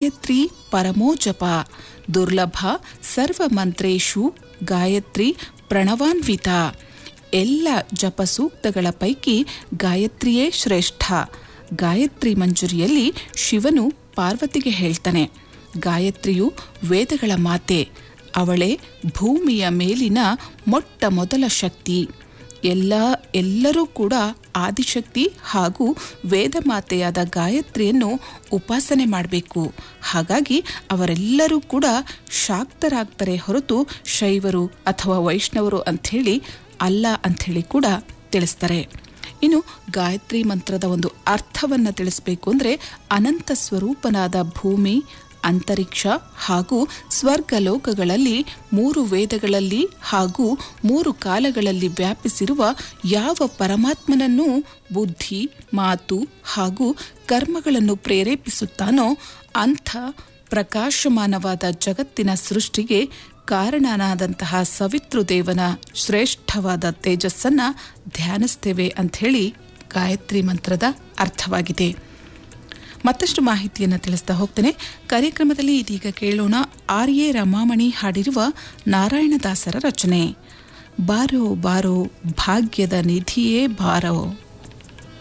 ಗಾಯತ್ರಿ ಪರಮೋಜಪ ದುರ್ಲಭ ಸರ್ವಮಂತ್ರೇಶು ಗಾಯತ್ರಿ ಪ್ರಣವಾನ್ವಿತ ಎಲ್ಲ ಜಪ ಸೂಕ್ತಗಳ ಪೈಕಿ ಗಾಯತ್ರಿಯೇ ಶ್ರೇಷ್ಠ ಗಾಯತ್ರಿ ಮಂಜುರಿಯಲ್ಲಿ ಶಿವನು ಪಾರ್ವತಿಗೆ ಹೇಳ್ತಾನೆ ಗಾಯತ್ರಿಯು ವೇದಗಳ ಮಾತೆ ಅವಳೇ ಭೂಮಿಯ ಮೇಲಿನ ಮೊಟ್ಟ ಮೊದಲ ಶಕ್ತಿ ಎಲ್ಲ ಎಲ್ಲರೂ ಕೂಡ ಆದಿಶಕ್ತಿ ಹಾಗೂ ವೇದಮಾತೆಯಾದ ಗಾಯತ್ರಿಯನ್ನು ಉಪಾಸನೆ ಮಾಡಬೇಕು ಹಾಗಾಗಿ ಅವರೆಲ್ಲರೂ ಕೂಡ ಶಾಕ್ತರಾಗ್ತಾರೆ ಹೊರತು ಶೈವರು ಅಥವಾ ವೈಷ್ಣವರು ಅಂಥೇಳಿ ಅಲ್ಲ ಅಂಥೇಳಿ ಕೂಡ ತಿಳಿಸ್ತಾರೆ ಇನ್ನು ಗಾಯತ್ರಿ ಮಂತ್ರದ ಒಂದು ಅರ್ಥವನ್ನು ತಿಳಿಸ್ಬೇಕು ಅಂದರೆ ಅನಂತ ಸ್ವರೂಪನಾದ ಭೂಮಿ ಅಂತರಿಕ್ಷ ಹಾಗೂ ಸ್ವರ್ಗಲೋಕಗಳಲ್ಲಿ ಮೂರು ವೇದಗಳಲ್ಲಿ ಹಾಗೂ ಮೂರು ಕಾಲಗಳಲ್ಲಿ ವ್ಯಾಪಿಸಿರುವ ಯಾವ ಪರಮಾತ್ಮನನ್ನು ಬುದ್ಧಿ ಮಾತು ಹಾಗೂ ಕರ್ಮಗಳನ್ನು ಪ್ರೇರೇಪಿಸುತ್ತಾನೋ ಅಂಥ ಪ್ರಕಾಶಮಾನವಾದ ಜಗತ್ತಿನ ಸೃಷ್ಟಿಗೆ ಕಾರಣನಾದಂತಹ ಸವಿತೃದೇವನ ಶ್ರೇಷ್ಠವಾದ ತೇಜಸ್ಸನ್ನು ಧ್ಯಾನಿಸ್ತೇವೆ ಅಂಥೇಳಿ ಗಾಯತ್ರಿ ಮಂತ್ರದ ಅರ್ಥವಾಗಿದೆ ಮತ್ತಷ್ಟು ಮಾಹಿತಿಯನ್ನು ತಿಳಿಸ್ತಾ ಹೋಗ್ತೇನೆ ಕಾರ್ಯಕ್ರಮದಲ್ಲಿ ಇದೀಗ ಕೇಳೋಣ ಆರ್ ಎ ರಮಾಮಣಿ ಹಾಡಿರುವ ನಾರಾಯಣದಾಸರ ರಚನೆ ಬಾರೋ ಬಾರೋ ಭಾಗ್ಯದ ನಿಧಿಯೇ ಬಾರೋ